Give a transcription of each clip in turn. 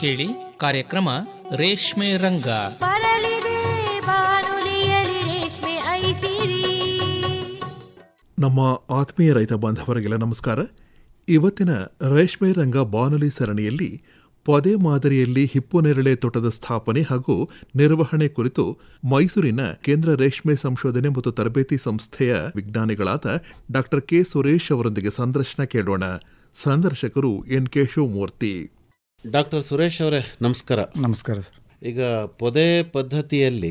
ಕೇಳಿ ಕಾರ್ಯಕ್ರಮ ರೇಷ್ಮೆ ರಂಗ ಬರಲಿದೆ ಬಾನುಲಿಯಲಿ ರೇಷ್ಮೆ ಐಸಿರಿ ನಮ್ಮ ಆತ್ಮೀಯ ರೈತ ಬಾಂಧವರಿಗೆಲ್ಲ ನಮಸ್ಕಾರ ಇವತ್ತಿನ ರೇಷ್ಮೆ ರಂಗ ಬಾನುಲಿ ಸರಣಿಯಲ್ಲಿ ಪೊದೆ ಮಾದರಿಯಲ್ಲಿ ಹಿಪ್ಪುನೇರಳೆ ತೋಟದ ಸ್ಥಾಪನೆ ಹಾಗೂ ನಿರ್ವಹಣೆ ಕುರಿತು ಮೈಸೂರಿನ ಕೇಂದ್ರ ರೇಷ್ಮೆ ಸಂಶೋಧನೆ ಮತ್ತು ತರಬೇತಿ ಸಂಸ್ಥೆಯ ವಿಜ್ಞಾನಿಗಳಾದ ಡಾಕ್ಟರ್ ಕೆ ಸುರೇಶ್ ಅವರೊಂದಿಗೆ ಸಂದರ್ಶನ ಕೇಳೋಣ ಸಂದರ್ಶಕರು N K Shivamurthy doctor Suresh ಅವರೇ ನಮಸ್ಕಾರ ನಮಸ್ಕಾರ ಸರ್ ಈಗ ಪೊದೆ ಪದ್ಧತಿಯಲ್ಲಿ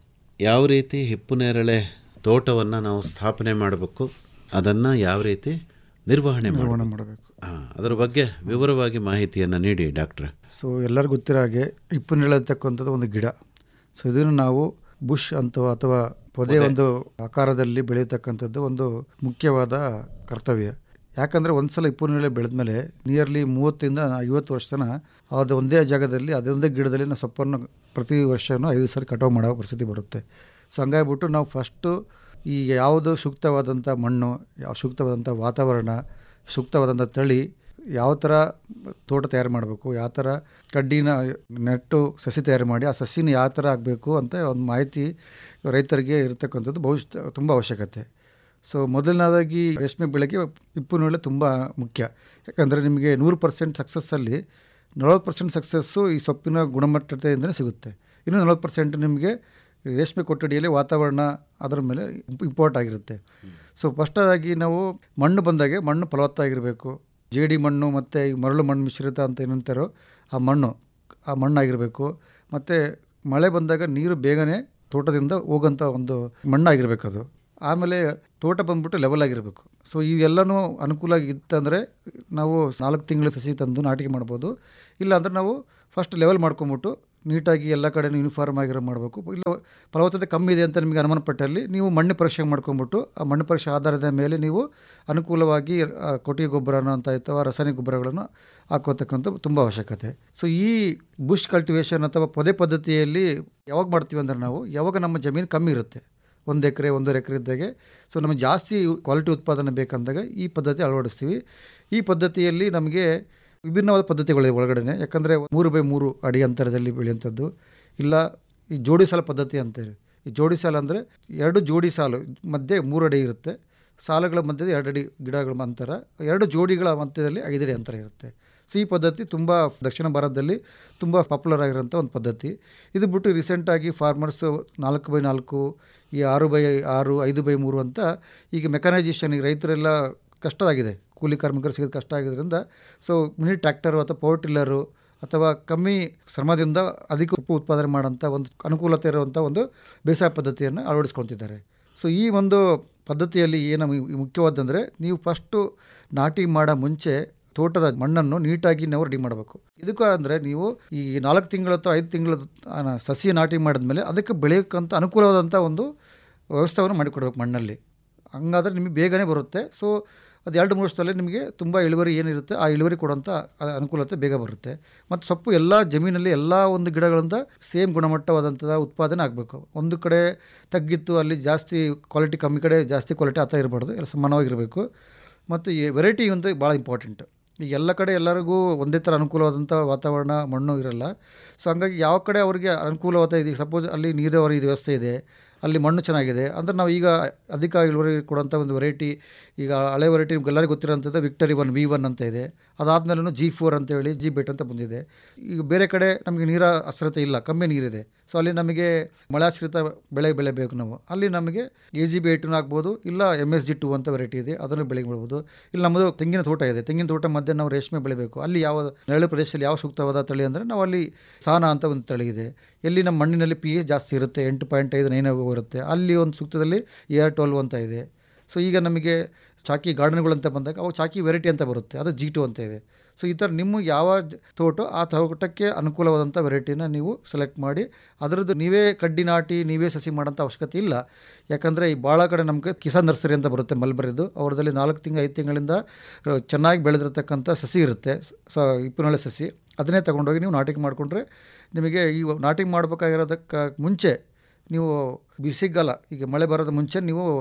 ಯಾವ ರೀತಿ ಹಿಪ್ಪುನೇರಳೆ ತೋಟವನ್ನು ನಾವು ಸ್ಥಾಪನೆ ಮಾಡಬೇಕು ಅದನ್ನು ಯಾವ ರೀತಿ ನಿರ್ವಹಣೆ ನಿರ್ವಹಣೆ ಮಾಡಬೇಕು ಮಾಡಬೇಕು ಹಾಂ ಅದರ ಬಗ್ಗೆ ವಿವರವಾಗಿ ಮಾಹಿತಿಯನ್ನು ನೀಡಿ ಡಾಕ್ಟ್ರೆ ಸೊ ಎಲ್ಲರಿಗೂ ಗೊತ್ತಿರೋ ಹಾಗೆ ಹಿಪ್ಪು ನೀಳತಕ್ಕಂಥದ್ದು ಒಂದು ಗಿಡ ಸೊ ಇದನ್ನು ನಾವು ಬುಷ್ ಅಂತ ಅಥವಾ ಪೊದೆ ಒಂದು ಆಕಾರದಲ್ಲಿ ಬೆಳೆಯತಕ್ಕಂಥದ್ದು ಒಂದು ಮುಖ್ಯವಾದ ಕರ್ತವ್ಯ ಯಾಕಂದರೆ ಒಂದ್ಸಲ ಹಿಪ್ಪು ನೀಳೆ ಬೆಳೆದ್ಮೇಲೆ ನಿಯರ್ಲಿ ಮೂವತ್ತರಿಂದ ಐವತ್ತು ವರ್ಷ ತನಕ ಅದು ಒಂದೇ ಜಾಗದಲ್ಲಿ ಅದೊಂದೇ ಗಿಡದಲ್ಲಿ ನಾವು ಸೊಪ್ಪನ್ನು ಪ್ರತಿ ವರ್ಷವೂ ಐದು ಸಲ ಕಟಾವು ಮಾಡೋ ಪರಿಸ್ಥಿತಿ ಬರುತ್ತೆ ಸೊ ಹಂಗಾಗ್ಬಿಟ್ಟು ನಾವು ಫಸ್ಟು ಈ ಯಾವುದು ಸೂಕ್ತವಾದಂಥ ಮಣ್ಣು ಯಾವ ಸೂಕ್ತವಾದಂಥ ವಾತಾವರಣ ಸೂಕ್ತವಾದಂಥ ತಳಿ ಯಾವ ಥರ ತೋಟ ತಯಾರು ಮಾಡಬೇಕು ಯಾವ ಥರ ಕಡ್ಡಿನ ನೆಟ್ಟು ಸಸಿ ತಯಾರು ಮಾಡಿ ಆ ಸಸಿನ ಯಾವ ಥರ ಆಗಬೇಕು ಅಂತ ಒಂದು ಮಾಹಿತಿ ರೈತರಿಗೆ ಇರತಕ್ಕಂಥದ್ದು ಬಹುಶಃ ತುಂಬ ಅವಶ್ಯಕತೆ ಸೊ ಮೊದಲನೇದಾಗಿ ರೇಷ್ಮೆ ಬೆಳೆಗೆ ಹಿಪ್ಪು ನೇರಳೆ ತುಂಬ ಮುಖ್ಯ ಯಾಕಂದರೆ ನಿಮಗೆ ನೂರು ಪರ್ಸೆಂಟ್ ಸಕ್ಸಸ್ಸಲ್ಲಿ ನಲವತ್ತು ಪರ್ಸೆಂಟ್ ಸಕ್ಸಸ್ಸು ಈ ಸೊಪ್ಪಿನ ಗುಣಮಟ್ಟತೆಯಿಂದಲೇ ಸಿಗುತ್ತೆ ಇನ್ನು ನಲವತ್ತು ಪರ್ಸೆಂಟ್ ನಿಮಗೆ ರೇಷ್ಮೆ ಕೊಠಡಿಯಲ್ಲಿ ವಾತಾವರಣ ಅದರ ಮೇಲೆ ಇಂಪಾರ್ಟ್ ಆಗಿರುತ್ತೆ ಸೊ ಫಸ್ಟಾಗಿ ನಾವು ಮಣ್ಣು ಬಂದಾಗೆ ಮಣ್ಣು ಫಲವತ್ತಾಗಿರಬೇಕು ಜೇಡಿ ಮಣ್ಣು ಮತ್ತು ಈ ಮರಳು ಮಣ್ಣು ಮಿಶ್ರಿತ ಅಂತ ಏನಂತಾರೋ ಆ ಮಣ್ಣು ಆ ಮಣ್ಣಾಗಿರಬೇಕು ಮತ್ತು ಮಳೆ ಬಂದಾಗ ನೀರು ಬೇಗನೆ ತೋಟದಿಂದ ಹೋಗೋಂಥ ಒಂದು ಮಣ್ಣಾಗಿರ್ಬೇಕು ಅದು ಆಮೇಲೆ ತೋಟ ಬಂದ್ಬಿಟ್ಟು ಲೆವೆಲ್ ಆಗಿರಬೇಕು ಸೊ ಇವೆಲ್ಲನೂ ಅನುಕೂಲ ಇತ್ತಂದರೆ ನಾವು ನಾಲ್ಕು ತಿಂಗಳ ಸಸಿ ತಂದು ನಾಟಿಕೆ ಮಾಡ್ಬೋದು ಇಲ್ಲ ಅಂದರೆ ನಾವು ಫಸ್ಟ್ ಲೆವೆಲ್ ಮಾಡ್ಕೊಂಬಿಟ್ಟು ನೀಟಾಗಿ ಎಲ್ಲ ಕಡೆ ಯೂನಿಫಾರ್ಮ್ ಆಗಿರೋ ಮಾಡಬೇಕು ಇಲ್ಲ ಫಲವತ್ತತೆ ಕಮ್ಮಿ ಇದೆ ಅಂತ ನಿಮಗೆ ಅನುಮಾನ ಪಟ್ಟಲ್ಲಿ ನೀವು ಮಣ್ಣು ಪರೀಕ್ಷೆ ಮಾಡ್ಕೊಂಬಿಟ್ಟು ಆ ಮಣ್ಣು ಪರೀಕ್ಷೆ ಆಧಾರದ ಮೇಲೆ ನೀವು ಅನುಕೂಲವಾಗಿ ಆ, ಕೊಟ್ಟಿಗೆ ಗೊಬ್ಬರನೋ ಅಂತ ಅಥವಾ ರಾಸಾಯನಿಕ ಗೊಬ್ಬರಗಳನ್ನು ಹಾಕೋತಕ್ಕಂಥ ತುಂಬ ಅವಶ್ಯಕತೆ ಸೊ ಈ ಬುಷ್ ಕಲ್ಟಿವೇಷನ್ ಅಥವಾ ಪೊದೆ ಪದ್ಧತಿಯಲ್ಲಿ ಯಾವಾಗ ಮಾಡ್ತೀವಿ ಅಂದರೆ ನಾವು ಯಾವಾಗ ನಮ್ಮ ಜಮೀನು ಕಮ್ಮಿ ಇರುತ್ತೆ ಒಂದು ಎಕರೆ ಒಂದೂವರೆ ಎಕರೆ ಇದ್ದಾಗೆ ಸೊ ನಮಗೆ ಜಾಸ್ತಿ ಕ್ವಾಲಿಟಿ ಉತ್ಪಾದನೆ ಬೇಕಂದಾಗ ಈ ಪದ್ಧತಿ ಅಳವಡಿಸ್ತೀವಿ ಈ ಪದ್ಧತಿಯಲ್ಲಿ ನಮಗೆ ವಿಭಿನ್ನವಾದ ಪದ್ಧತಿಗಳಿವೆ ಒಳಗಡೆ ಯಾಕಂದರೆ ಮೂರು ಬೈ ಮೂರು ಅಡಿ ಅಂತರದಲ್ಲಿ ಬೆಳೆಯುವಂಥದ್ದು ಇಲ್ಲ ಈ ಜೋಡಿ ಸಾಲ ಪದ್ಧತಿ ಅಂತಾರೆ ಈ ಜೋಡಿ ಸಾಲ ಅಂದರೆ ಎರಡು ಜೋಡಿ ಸಾಲು ಮಧ್ಯೆ ಮೂರು ಅಡಿ ಇರುತ್ತೆ ಸಾಲುಗಳ ಮಧ್ಯದಲ್ಲಿ ಎರಡು ಅಡಿ ಗಿಡಗಳ ಅಂತರ ಎರಡು ಜೋಡಿಗಳ ಮಧ್ಯದಲ್ಲಿ ಐದು ಅಡಿ ಅಂತರ ಇರುತ್ತೆ ಸೊ ಈ ಪದ್ಧತಿ ತುಂಬ ದಕ್ಷಿಣ ಭಾರತದಲ್ಲಿ ತುಂಬ ಪಾಪ್ಯುಲರ್ ಆಗಿರೋಂಥ ಒಂದು ಪದ್ಧತಿ ಇದು ಬಿಟ್ಟು ರೀಸೆಂಟಾಗಿ ಫಾರ್ಮರ್ಸು ನಾಲ್ಕು ಬೈ ನಾಲ್ಕು ಈ ಆರು ಬೈ ಆರು ಐದು ಬೈ ಮೂರು ಅಂತ ಈಗ ಮೆಕನೈಜೇಷನ್ ಈಗ ರೈತರೆಲ್ಲ ಕಷ್ಟವಾಗಿದೆ ಕೂಲಿ ಕಾರ್ಮಿಕರು ಸಿಗೋದು ಕಷ್ಟ ಆಗಿದ್ದರಿಂದ ಸೊ ಮಿನಿ ಟ್ರ್ಯಾಕ್ಟರು ಅಥವಾ ಪವರ್ ಟಿಲ್ಲರು ಅಥವಾ ಕಮ್ಮಿ ಶ್ರಮದಿಂದ ಅಧಿಕ ಉಪ್ಪು ಉತ್ಪಾದನೆ ಮಾಡೋಂಥ ಒಂದು ಅನುಕೂಲತೆ ಇರುವಂಥ ಒಂದು ಬೇಸಾಯ ಪದ್ಧತಿಯನ್ನು ಅಳವಡಿಸ್ಕೊಳ್ತಿದ್ದಾರೆ ಸೊ ಈ ಒಂದು ಪದ್ಧತಿಯಲ್ಲಿ ಏನು ಮುಖ್ಯವಾದಂದರೆ ನೀವು ಫಸ್ಟು ನಾಟಿ ಮಾಡೋ ಮುಂಚೆ ತೋಟದ ಮಣ್ಣನ್ನು ನೀಟಾಗಿ ನಾವು ರೆಡಿ ಮಾಡಬೇಕು ಇದಕ್ಕೂ ಅಂದರೆ ನೀವು ಈ ನಾಲ್ಕು ತಿಂಗಳ ಅಥವಾ ಐದು ತಿಂಗಳ ಆ, ಸಸಿ ನಾಟಿ ಮಾಡಿದ್ಮೇಲೆ ಅದಕ್ಕೆ ಬೆಳೆಯೋಕ್ಕಂತ ಅನುಕೂಲವಾದಂಥ ಒಂದು ವ್ಯವಸ್ಥೆಯನ್ನು ಮಾಡಿಕೊಡ್ಬೇಕು ಮಣ್ಣಲ್ಲಿ ಹಂಗಾದ್ರೆ ನಿಮಗೆ ಬೇಗನೆ ಬರುತ್ತೆ ಸೊ ಅದು ಎರಡು ಮೂರು ವರ್ಷದಲ್ಲೇ ನಿಮಗೆ ತುಂಬ ಇಳುವರಿ ಏನಿರುತ್ತೆ ಆ ಇಳುವರಿ ಕೊಡೋಂಥ ಅ- ಅನುಕೂಲತೆ ಬೇಗ ಬರುತ್ತೆ ಮತ್ತು ಸೊಪ್ಪು ಎಲ್ಲ ಜಮೀನಲ್ಲಿ ಎಲ್ಲ ಒಂದು ಗಿಡಗಳಿಂದ ಸೇಮ್ ಗುಣಮಟ್ಟವಾದಂಥ ಉತ್ಪಾದನೆ ಆಗಬೇಕು ಒಂದು ಕಡೆ ತಗ್ಗಿತ್ತು ಅಲ್ಲಿ ಜಾಸ್ತಿ ಕ್ವಾಲಿಟಿ ಕಮ್ಮಿ ಕಡೆ ಜಾಸ್ತಿ ಕ್ವಾಲಿಟಿ ಆ ಥರ ಇರಬಾರ್ದು ಎಲ್ಲ ಸಮಾನವಾಗಿರಬೇಕು ಮತ್ತು ಈ ವೆರೈಟಿ ಒಂದು ಭಾಳ ಇಂಪಾರ್ಟೆಂಟ್ ಈಗ ಎಲ್ಲ ಕಡೆ ಎಲ್ಲರಿಗೂ ಒಂದೇ ಥರ ಅನುಕೂಲವಾದಂಥ ವಾತಾವರಣ ಮಣ್ಣು ಇರಲ್ಲ ಸೊ ಹಂಗಾಗಿ ಯಾವ ಕಡೆ ಅವರಿಗೆ ಅನುಕೂಲವಾದ ಇದೆ ಸಪೋಸ್ ಅಲ್ಲಿ ನೀರಾವರಿ ವ್ಯವಸ್ಥೆ ಇದೆ ಅಲ್ಲಿ ಮಣ್ಣು ಚೆನ್ನಾಗಿದೆ ಅಂದರೆ ನಾವು ಈಗ ಅಧಿಕ ಇಳುವರಿ ಕೊಡೋಂಥ ಒಂದು ವೆರೈಟಿ ಈಗ ಹಳೆ ವೆರೈಟಿ ನಿಮ್ಗೆಲ್ಲರಿಗೂ ಗೊತ್ತಿರೋಂಥದ್ದು ವಿಕ್ಟರಿ ಒನ್ ವಿ ಒನ್ ಅಂತ ಇದೆ ಅದಾದಮೇಲೂ ಜಿ ಫೋರ್ ಅಂತ ಹೇಳಿ ಜಿ ಬೆಟ್ ಅಂತ ಬಂದಿದೆ ಈಗ ಬೇರೆ ಕಡೆ ನಮಗೆ ನೀರ ಆಶ್ರಿತ ಇಲ್ಲ ಕಮ್ಮಿ ನೀರಿದೆ ಸೊ ಅಲ್ಲಿ ನಮಗೆ ಮಳೆಯಾಶ್ರಿತ ಬೆಳೆ ಬೆಳೆಬೇಕು ನಾವು ಅಲ್ಲಿ ನಮಗೆ ಎ ಜಿ ಬಿ ಏಟನ್ನು ಆಗ್ಬೋದು ಇಲ್ಲ ಎಮ್ ಎಸ್ ಜಿ ಟು ಅಂತ ವೆರೈಟಿ ಇದೆ ಅದನ್ನು ಬೆಳೆ ಬೆಳ್ಬೋದು ಇಲ್ಲಿ ನಮ್ಮದು ತೆಂಗಿನ ತೋಟ ಇದೆ ತೆಂಗಿನ ತೋಟ ಮಧ್ಯೆ ನಾವು ರೇಷ್ಮೆ ಬೆಳಿಬೇಕು ಅಲ್ಲಿ ಯಾವ ನೆರಳು ಪ್ರದೇಶದಲ್ಲಿ ಯಾವ ಸೂಕ್ತವಾದ ತಳಿ ಅಂದರೆ ನಾವು ಅಲ್ಲಿ ಸಾನ ಅಂತ ಒಂದು ತಳಿ ಇದೆ ಎಲ್ಲಿ ನಮ್ಮ ಮಣ್ಣಿನಲ್ಲಿ ಪಿ ಎಚ್ ಜಾಸ್ತಿ ಇರುತ್ತೆ ಎಂಟು ಪಾಯಿಂಟ್ ಐದು ನೈನ್ ಇರುತ್ತೆ ಅಲ್ಲಿ ಒಂದು ಸೂಕ್ತದಲ್ಲಿ ಏರ್ ಟ್ವೆಲ್ವ್ ಅಂತ ಇದೆ ಸೊ ಈಗ ನಮಗೆ ಚಾಕಿ ಗಾರ್ಡನ್ಗಳಂತ ಬಂದಾಗ ಅವು ಚಾಕಿ ವೆರೈಟಿ ಅಂತ ಬರುತ್ತೆ ಅದು ಜಿ ಟು ಅಂತ ಇದೆ ಸೊ ಈ ಥರ ನಿಮ್ಮ ಯಾವ ಜ- ತೋಟ ಆ ತೋಟಕ್ಕೆ ಅನುಕೂಲವಾದಂಥ ವೆರೈಟಿನ ನೀವು ಸೆಲೆಕ್ಟ್ ಮಾಡಿ ಅದರದ್ದು ನೀವೇ ಕಡ್ಡಿ ನಾಟಿ ನೀವೇ ಸಸಿ ಮಾಡೋಂಥ ಅವಶ್ಯಕತೆ ಇಲ್ಲ ಯಾಕಂದರೆ ಈ ಭಾಳ ಕಡೆ ನಮಗೆ ಕಿಸಾನ್ ನರ್ಸರಿ ಅಂತ ಬರುತ್ತೆ ಮಲ್ಬರಿದು ಅವ್ರದಲ್ಲಿ ನಾಲ್ಕು ತಿಂಗಳು ಐದು ತಿಂಗಳಿಂದ ರ- ಚೆನ್ನಾಗಿ ಬೆಳೆದಿರ್ತಕ್ಕಂಥ ಸಸಿ ಇರುತ್ತೆ ಸೊ ಇಪ್ಪನಾಳೆ ಸಸಿ ಅದನ್ನೇ ತೊಗೊಂಡೋಗಿ ನೀವು ನಾಟಿಗೆ ಮಾಡಿಕೊಂಡ್ರೆ ನಿಮಗೆ ಈ ನಾಟಿ ಮಾಡಬೇಕಾಗಿರೋದಕ್ಕೆ ಮುಂಚೆ ನೀವು ಬಿಸಿಗಾಲ ಈಗ ಮಳೆ ಬರೋದ ಮುಂಚೆ ನೀವು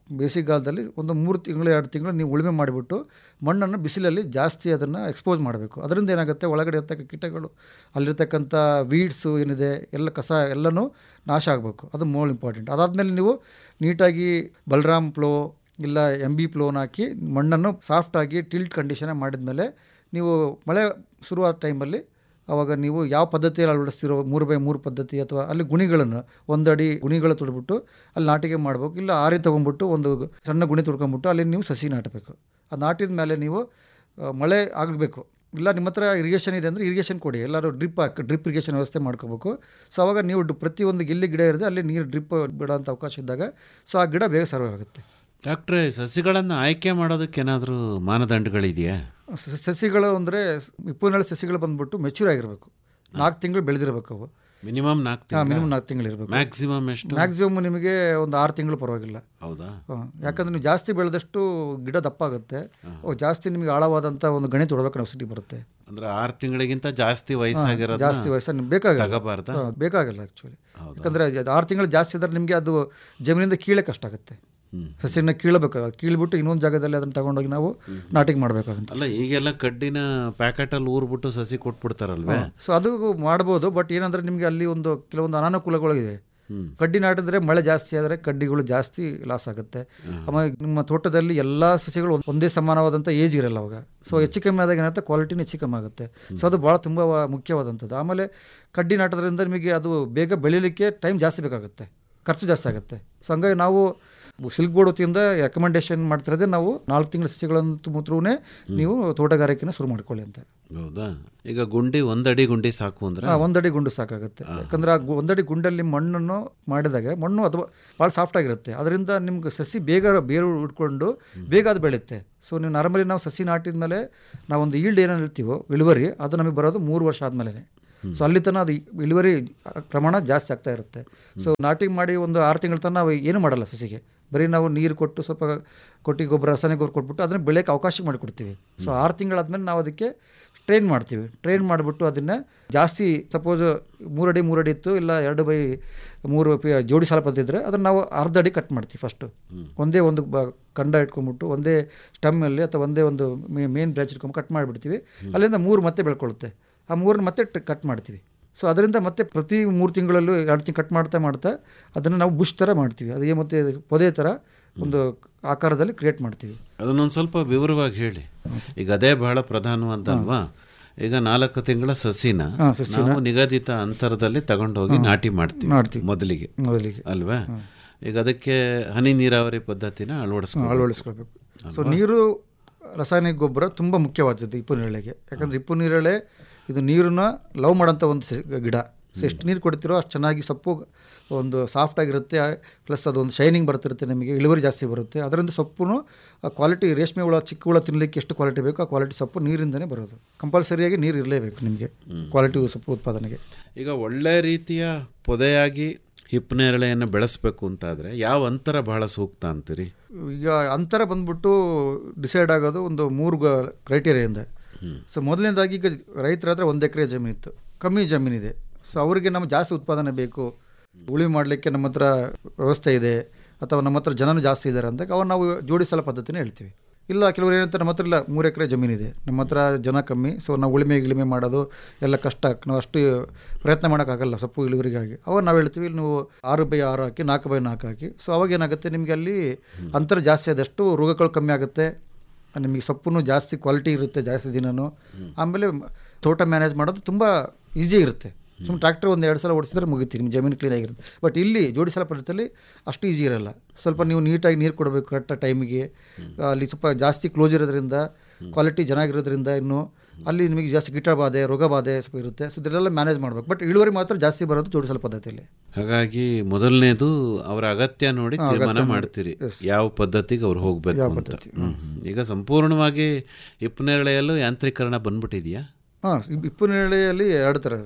ಬೇಸಿಗೆಗಾಲದಲ್ಲಿ ಒಂದು ಮೂರು ತಿಂಗಳು ಎರಡು ತಿಂಗಳು ನೀವು ಉಳುಮೆ ಮಾಡಿಬಿಟ್ಟು ಮಣ್ಣನ್ನು ಬಿಸಿಲಲ್ಲಿ ಜಾಸ್ತಿ ಅದನ್ನು ಎಕ್ಸ್ಪೋಸ್ ಮಾಡಬೇಕು ಅದರಿಂದ ಏನಾಗುತ್ತೆ ಒಳಗಡೆ ಇರ್ತಕ್ಕ ಕೀಟಗಳು ಅಲ್ಲಿರ್ತಕ್ಕಂಥ ವೀಡ್ಸು ಏನಿದೆ ಎಲ್ಲ ಕಸ ಎಲ್ಲನೂ ನಾಶ ಆಗಬೇಕು ಅದು ಮೋಲ್ ಇಂಪಾರ್ಟೆಂಟ್ ಅದಾದಮೇಲೆ ನೀವು ನೀಟಾಗಿ ಬಲರಾಮ್ ಪ್ಲೋ ಇಲ್ಲ ಎಮ್ ಬಿ ಪ್ಲೋನ್ ಹಾಕಿ ಮಣ್ಣನ್ನು ಸಾಫ್ಟಾಗಿ ಟಿಲ್ಟ್ ಕಂಡೀಷನ್ ಮಾಡಿದ್ಮೇಲೆ ನೀವು ಮಳೆ ಶುರುವಾದ ಟೈಮಲ್ಲಿ ಅವಾಗ ನೀವು ಯಾವ ಪದ್ಧತಿಯಲ್ಲಿ ಅಳವಡಿಸ್ತಿರೋ ಮೂರು ಬೈ ಮೂರು ಪದ್ಧತಿ ಅಥವಾ ಅಲ್ಲಿ ಗುಣಿಗಳನ್ನು ಒಂದಡಿ ಗುಣಿಗಳು ತುಡ್ಬಿಟ್ಟು ಅಲ್ಲಿ ನಾಟಿಗೆ ಮಾಡಬೇಕು ಇಲ್ಲ ಆರಿ ತೊಗೊಂಡ್ಬಿಟ್ಟು ಒಂದು ಸಣ್ಣ ಗುಣಿ ತುಡ್ಕೊಂಬಿಟ್ಟು ಅಲ್ಲಿ ನೀವು ಸಸಿ ನಾಟಬೇಕು ಅದು ನಾಟಿದ ಮೇಲೆ ನೀವು ಆ, ಮಳೆ ಆಗಬೇಕು ಇಲ್ಲ ನಿಮ್ಮ ಹತ್ರ ಇರಿಗೇಷನ್ ಇದೆ ಅಂದರೆ ಇರಿಗೇಷನ್ ಕೊಡಿ ಎಲ್ಲರೂ ಡ್ರಿಪ್ ಹಾಕಿ ಡ್ರಿಪ್ ಇರಿಗೇಷನ್ ವ್ಯವಸ್ಥೆ ಮಾಡ್ಕೋಬೇಕು ಸೊ ಅವಾಗ ನೀವು ಡ್- ಪ್ರತಿಯೊಂದು ಗಿಲ್ಲಿ ಗಿಡ ಇರುತ್ತೆ ಅಲ್ಲಿ ನೀರು ಡ್ರಿಪ್ ಬಿಡೋಂಥ ಅವಕಾಶ ಇದ್ದಾಗ ಸೊ ಆ ಗಿಡ ಬೇಗ ಸರ್ವ್ ಆಗುತ್ತೆ ಡಾಕ್ಟ್ರೆ ಸಸಿಗಳನ್ನು ಆಯ್ಕೆ ಮಾಡೋದಕ್ಕೆ ಏನಾದರೂ ಮಾನದಂಡಗಳಿದೆಯಾ ಸ- ಸಸಿಗಳು ಅಂದರೆ ಇಪ್ಪನೇಳು ಸಸಿಗಳು ಬಂದ್ಬಿಟ್ಟು ಮೆಚೂರ್ ಆಗಿರಬೇಕು ನಾಲ್ಕು ತಿಂಗಳು ಬೆಳೆದಿರಬೇಕು ಅವು ಮಿನಿಮಮ್ ನಾಲ್ಕು ಹಾಂ ತಿಂಗಳು ಮಿನಿಮಮ್ ನಾಲ್ಕು ತಿಂಗಳು ಇರಬೇಕು ಮ್ಯಾಕ್ಸಿಮಮ್ ಎಷ್ಟು ಮ್ಯಾಕ್ಸಿಮಮ್ ನಿಮಗೆ ಒಂದು ಆರು ತಿಂಗಳು ಪರವಾಗಿಲ್ಲ ಹೌದಾ ಹಾಂ ಯಾಕಂದ್ರೆ ನೀವು ಜಾಸ್ತಿ ಬೆಳೆದಷ್ಟು ಗಿಡ ದಪ್ಪ ಆಗುತ್ತೆ ಅವು ಜಾಸ್ತಿ ನಿಮಗೆ ಆಳವಾದಂಥ ಒಂದು ಗಣಿತ ಹೊಡಬೇಕು ನೆಸಿಟಿ ಬರುತ್ತೆ ಅಂದ್ರೆ ಆರು ತಿಂಗಳಿಗಿಂತ ಜಾಸ್ತಿ ವಯಸ್ಸಾಗಿರೋದು ಜಾಸ್ತಿ ವಯಸ್ಸು ನಿಮ್ಗೆ ಬೇಕಾಗಲ್ಲ ತಗೋಬಾರ್ದಾ ಹಾಂ, ಬೇಕಾಗಲ್ಲ ಆ್ಯಕ್ಚುಲಿ ಯಾಕಂದರೆ ಆರು ತಿಂಗಳು ಜಾಸ್ತಿ ಇದ್ದರೆ ನಿಮಗೆ ಅದು ಜಮೀನಿಂದ ಕೀಳಕ್ಕೆ ಕಷ್ಟ ಆಗುತ್ತೆ ಸಸಿನ ಕೀಳಬೇಕಾಗುತ್ತೆ ಕೀಳ್ಬಿಟ್ಟು ಇನ್ನೊಂದು ಜಾಗದಲ್ಲಿ ಅದನ್ನು ತಗೊಂಡೋಗಿ ನಾವು ನಾಟಿಗೆ ಮಾಡಬೇಕಾಗುತ್ತೆ ಅಲ್ಲ ಈಗೆಲ್ಲ ಕಡ್ಡಿನ ಪ್ಯಾಕೆಟಲ್ಲಿ ಊರ್ಬಿಟ್ಟು ಸಸಿ ಕೊಟ್ಬಿಡ್ತಾರಲ್ವೇ ಸೊ ಅದು ಮಾಡ್ಬೋದು ಬಟ್ ಏನಂದ್ರೆ ನಿಮಗೆ ಅಲ್ಲಿ ಒಂದು ಕೆಲವೊಂದು ಅನಾನುಕೂಲಗಳಿವೆ ಹ್ಮ್. ಕಡ್ಡಿ ನಾಟಿದ್ರೆ ಮಳೆ ಜಾಸ್ತಿ ಆದರೆ ಕಡ್ಡಿಗಳು ಜಾಸ್ತಿ ಲಾಸ್ ಆಗುತ್ತೆ ಆಮೇಲೆ ನಿಮ್ಮ ತೋಟದಲ್ಲಿ ಎಲ್ಲ ಸಸಿಗಳು ಒಂದ್- ಒಂದೇ ಸಮಾನವಾದಂಥ ಏಜ್ ಇರಲ್ಲ ಅವಾಗ ಸೊ ಹೆಚ್ಚು ಕಮ್ಮಿ ಆದಾಗ ಏನಾಗುತ್ತೆ ಕ್ವಾಲಿಟಿನೂ ಹೆಚ್ಚು ಕಮ್ಮಿ ಆಗುತ್ತೆ ಸೊ ಅದು ಭಾಳ ತುಂಬ ಮುಖ್ಯವಾದಂಥದ್ದು ಆಮೇಲೆ ಕಡ್ಡಿ ನಾಟೋದ್ರಿಂದ ನಿಮಗೆ ಅದು ಬೇಗ ಬೆಳೀಲಿಕ್ಕೆ ಟೈಮ್ ಜಾಸ್ತಿ ಬೇಕಾಗುತ್ತೆ ಖರ್ಚು ಜಾಸ್ತಿ ಆಗುತ್ತೆ ಸೊ ಹಂಗಾಗಿ ನಾವು ಸಿಲ್ಕ್ ಬೋರ್ಡ್ ವತಿಯಿಂದ ರೆಕಮೆಂಡೇಶನ್ ಮಾಡ್ತಿರೋದೇ ನಾವು ನಾಲ್ಕು ತಿಂಗಳ ಸಸಿಗಳಂತ ಮುತ್ರೂನೇ ನೀವು ತೋಟಗಾರಿಕೆನ ಶುರು ಮಾಡ್ಕೊಳ್ಳಿ ಅಂತ ಹೌದಾ ಈಗ ಗುಂಡಿ ಒಂದಡಿ ಗುಂಡಿ ಸಾಕು ಅಂದ್ರೆ ಹಾ, ಒಂದಡಿ ಗುಂಡು ಸಾಕಾಗುತ್ತೆ ಯಾಕಂದ್ರೆ ಆ ಗು- ಒಂದಡಿ ಗುಂಡಲ್ಲಿ ಮಣ್ಣನ್ನು ಮಾಡಿದಾಗ ಮಣ್ಣು ಅಥವಾ ಭಾಳ ಸಾಫ್ಟ್ ಆಗಿರುತ್ತೆ ಅದರಿಂದ ನಿಮ್ಗೆ ಸಸಿ ಬೇಗ ಬೇರು ಉಟ್ಕೊಂಡು ಬೇಗ ಅದು ಬೆಳೆಯುತ್ತೆ ಸೊ ನೀವು ನಾರ್ಮಲಿ ನಾವು ಸಸಿ ನಾಟಿದ ಮೇಲೆ ನಾವೊಂದು ಈಲ್ಡ್ ಏನೇನು ಇರ್ತೀವೋ ಇಳುವರಿ ಅದು ನಮಗೆ ಬರೋದು ಮೂರು ವರ್ಷ ಆದಮೇಲೆ ಸೊ ಅಲ್ಲಿ ತನಕ ಅದು ಇಳುವರಿ ಪ್ರಮಾಣ ಜಾಸ್ತಿ ಆಗ್ತಾ ಇರುತ್ತೆ ಸೊ ನಾಟಿ ಮಾಡಿ ಒಂದು ಆರು ತಿಂಗಳ ತನಕ ನಾವು ಏನು ಮಾಡಲ್ಲ ಸಸಿಗೆ ಬರೀ ನಾವು ನೀರು ಕೊಟ್ಟು ಸ್ವಲ್ಪ ಕೊಟ್ಟಿ ಗೊಬ್ಬರ ರಾಸಾಯನಿಕ ಗೊಬ್ಬರ ಕೊಟ್ಬಿಟ್ಟು ಅದನ್ನು ಬೆಳೆಯೋಕ್ಕೆ ಅವಕಾಶ ಮಾಡಿಕೊಡ್ತೀವಿ ಸೊ ಆರು ತಿಂಗಳಾದ್ಮೇಲೆ ನಾವು ಅದಕ್ಕೆ ಟ್ರೈನ್ ಮಾಡ್ತೀವಿ ಟ್ರೈನ್ ಮಾಡಿಬಿಟ್ಟು ಅದನ್ನು ಜಾಸ್ತಿ ಸಪೋಸ್ ಮೂರಡಿ ಮೂರಡಿ ಇತ್ತು ಇಲ್ಲ ಎರಡು ಬೈ ಮೂರು ಪಿ- ಜೋಡಿ ಸಾಲ ಪದ್ದಿದ್ರೆ ಅದನ್ನು ನಾವು ಅರ್ಧ ಅಡಿ ಕಟ್ ಮಾಡ್ತೀವಿ ಫಸ್ಟು ಒಂದೇ ಒಂದು ಬ ಕಂಡ ಇಟ್ಕೊಂಡ್ಬಿಟ್ಟು ಒಂದೇ ಸ್ಟಮ್ಮಲ್ಲಿ ಅಥವಾ ಒಂದೇ ಒಂದು ಮೇನ್ ಬ್ರಾಂಚ್ ಇಟ್ಕೊಂಡು ಕಟ್ ಮಾಡಿಬಿಡ್ತೀವಿ ಅಲ್ಲಿಂದ ಮೂರು ಮತ್ತೆ ಬೆಳ್ಕೊಳುತ್ತೆ ಆ ಮೂರನ್ನ ಮತ್ತೆ ಕಟ್ ಮಾಡ್ತೀವಿ ಸೊ ಅದರಿಂದ ಮತ್ತೆ ಪ್ರತಿ ಮೂರು ತಿಂಗಳಲ್ಲೂ ಎರಡು ತಿಂಗಳು ಕಟ್ ಮಾಡ್ತಾ ಮಾಡ್ತಾ ಅದನ್ನು ನಾವು ಬುಷ್ ಥರ ಮಾಡ್ತೀವಿ ಅದೇ ಮತ್ತೆ ಪೊದೆ ಥರ ಒಂದು ಆಕಾರದಲ್ಲಿ ಕ್ರಿಯೇಟ್ ಮಾಡ್ತೀವಿ ಅದನ್ನೊಂದು ಸ್ವಲ್ಪ ವಿವರವಾಗಿ ಹೇಳಿ ಈಗ ಅದೇ ಬಹಳ ಪ್ರಧಾನವಾದಲ್ವಾ ಈಗ ನಾಲ್ಕು ತಿಂಗಳ ಸಸಿನ ಹಾ, ಸಸಿನ. ನಾವು ನಿಗದಿತ ಅಂತರದಲ್ಲಿ ತಗೊಂಡೋಗಿ ನಾಟಿ ಮಾಡ್ತೀವಿ ಮಾಡ್ತೀವಿ. ಮೊದಲಿಗೆ ಮೊದಲಿಗೆ ಅಲ್ವಾ ಈಗ ಅದಕ್ಕೆ ಹನಿ ನೀರಾವರಿ ಪದ್ಧತಿನ ಅಳವಡಿಸ್ಕೊ ಅಳವಡಿಸ್ಕೊಳ್ಬೇಕು ಸೊ ನೀರು ರಾಸಾಯನಿಕ ಗೊಬ್ಬರ ತುಂಬ ಮುಖ್ಯವಾದದ್ದು ಇಪ್ಪು ನೇರಳೆಗೆ ಯಾಕಂದರೆ ಇಪ್ಪು ನೇರಳೆ ಇದು ನೀರನ್ನ ಲವ್ ಮಾಡೋಂಥ ಒಂದು ಸ- ಗಿಡ ಸೊ ಎಷ್ಟು ನೀರು ಕೊಡ್ತೀರೋ ಅಷ್ಟು ಚೆನ್ನಾಗಿ ಸೊಪ್ಪು ಒಂದು ಸಾಫ್ಟ್ ಆಗಿರುತ್ತೆ ಪ್ಲಸ್ ಅದೊಂದು ಶೈನಿಂಗ್ ಬರ್ತಿರುತ್ತೆ ನಮಗೆ ಇಳುವರಿ ಜಾಸ್ತಿ ಬರುತ್ತೆ ಅದರಿಂದ ಸೊಪ್ಪು ಕ್ವಾಲಿಟಿ ರೇಷ್ಮೆ ಹುಳ ಚಿಕ್ಕ ಹುಳ ತಿನ್ನಲಿಕ್ಕೆ ಎಷ್ಟು ಕ್ವಾಲಿಟಿ ಬೇಕು ಆ ಕ್ವಾಲಿಟಿ ಸೊಪ್ಪು ನೀರಿಂದನೇ ಬರೋದು ಕಂಪಲ್ಸರಿಯಾಗಿ ನೀರು ಇರಲೇಬೇಕು ನಿಮಗೆ ಕ್ವಾಲಿಟಿ ಸೊಪ್ಪು ಉತ್ಪಾದನೆಗೆ ಈಗ ಒಳ್ಳೆ ರೀತಿಯ ಪೊದೆಯಾಗಿ ಹಿಪ್ಪನೇರಳೆಯನ್ನು ಬೆಳೆಸಬೇಕು ಅಂತಾದರೆ ಯಾವ ಅಂತರ ಬಹಳ ಸೂಕ್ತ ಅಂತೀರಿ ಈಗ ಅಂತರ ಬಂದ್ಬಿಟ್ಟು ಡಿಸೈಡ್ ಆಗೋದು ಒಂದು ಮೂರು ಕ್ರೈಟೀರಿಯಿಂದ ಸೊ ಮೊದಲನೇದಾಗಿ ಈಗ ರೈತರ ಹತ್ರ ಒಂದು ಎಕರೆ ಜಮೀನಿತ್ತು ಕಮ್ಮಿ ಜಮೀನಿದೆ ಸೊ ಅವರಿಗೆ ನಮ್ಗೆ ಜಾಸ್ತಿ ಉತ್ಪಾದನೆ ಬೇಕು ಉಳಿ ಮಾಡಲಿಕ್ಕೆ ನಮ್ಮ ಹತ್ರ ವ್ಯವಸ್ಥೆ ಇದೆ ಅಥವಾ ನಮ್ಮ ಹತ್ರ ಜನನೂ ಜಾಸ್ತಿ ಇದ್ದಾರೆ ಅಂದಾಗ ಅವಾಗ ನಾವು ಜೋಡಿ ಸಾಲ ಪದ್ಧತಿನೇ ಹೇಳ್ತೀವಿ ಇಲ್ಲ ಕೆಲವರು ಏನಂತಾರೆ ನಮ್ಮ ಹತ್ರ ಇಲ್ಲ ಮೂರು ಎಕರೆ ಜಮೀನಿದೆ ನಮ್ಮ ಹತ್ರ ಜನ ಕಮ್ಮಿ ಸೊ ನಾವು ಉಳಿಮೆ ಗಿಳಿಮೆ ಮಾಡೋದು ಎಲ್ಲ ಕಷ್ಟ ನಾವು ಅಷ್ಟು ಪ್ರಯತ್ನ ಮಾಡೋಕ್ಕಾಗಲ್ಲ ಸೊಪ್ಪು ಇಳುವರಿಗಾಗಿ ಅವಾಗ ನಾವು ಹೇಳ್ತೀವಿ ನೀವು ಆರು ಬೈ ಆರು ಹಾಕಿ ನಾಲ್ಕು ಬೈ ನಾಲ್ಕು ಹಾಕಿ ಸೊ ಅವಾಗ ಏನಾಗುತ್ತೆ ನಿಮಗೆ ಅಲ್ಲಿ ಅಂತರ ಜಾಸ್ತಿ ಆದಷ್ಟು ರೋಗಗಳು ಕಮ್ಮಿ ಆಗುತ್ತೆ ನಿಮಗೆ ಸೊಪ್ಪು ಜಾಸ್ತಿ ಕ್ವಾಲಿಟಿ ಇರುತ್ತೆ ಜಾಸ್ತಿ ದಿನನೂ ಆಮೇಲೆ ಮ- ತೋಟ ಮ್ಯಾನೇಜ್ ಮಾಡೋದು ತುಂಬ ಈಸಿ ಇರುತ್ತೆ ಸುಮ್ಮನೆ ಟ್ರ್ಯಾಕ್ಟರ್ ಒಂದು ಎರಡು ಸಲ ಓಡಿಸಿದ್ರೆ ಮುಗಿತೀವಿ ನಿಮ್ಮ ಜಮೀನು ಕ್ಲೀನ್ ಆಗಿರುತ್ತೆ ಬಟ್ ಇಲ್ಲಿ ಜೋಡಿ ಸಲ ಪದ್ಧತಿಯಲ್ಲಿ ಅಷ್ಟು ಈಸಿ ಇರಲ್ಲ ಸ್ವಲ್ಪ ನೀವು ನೀಟಾಗಿ ನೀರು ಕೊಡಬೇಕು ಕರೆಕ್ಟ್ ಟೈಮಿಗೆ ಅಲ್ಲಿ ಸ್ವಲ್ಪ ಜಾಸ್ತಿ ಕ್ಲೋಸ್ ಇರೋದ್ರಿಂದ ಕ್ವಾಲಿಟಿ ಚೆನ್ನಾಗಿರೋದ್ರಿಂದ ಇನ್ನು ಅಲ್ಲಿ ನಿಮಗೆ ಜಾಸ್ತಿ ಕೀಟ ಬಾಧೆ ರೋಗ ಬಾಧೆ ಸ್ವಲ್ಪ ಇರುತ್ತೆ ಸೊ ಇದನ್ನೆಲ್ಲ ಮ್ಯಾನೇಜ್ ಮಾಡಬೇಕು ಬಟ್ ಇಳುವರಿ ಮಾತ್ರ ಜಾಸ್ತಿ ಬರೋದು ಜೋಡಿಸಲ ಪದ್ಧತಿಯಲ್ಲಿ ಹಾಗಾಗಿ ಮೊದಲನೇದು ಅವರ ಅಗತ್ಯ ನೋಡಿ ಹಾ, ತೀರ್ಮಾನ ಅಗತ್ಯ ನೋಡಿ. ಮಾಡ್ತೀರಿ Yes. ಯಾವ ಪದ್ಧತಿಗೆ ಅವ್ರು ಹೋಗ್ಬೇಕು ಯಾವ ಅಂತ ಪದ್ಧತಿ, ಹ್ಮ್, ಹ್ಮ್. ಈಗ ಸಂಪೂರ್ಣವಾಗಿ ಹಿಪ್ಪನೇರಳೆಯಲ್ಲೂ ಯಾಂತ್ರೀಕರಣ ಬಂದ್ಬಿಟ್ಟಿದೆಯಾ ಹಾಂ ಇಪ್ಪು ನೇಳೆಯಲ್ಲಿ ಎರಡು ಥರ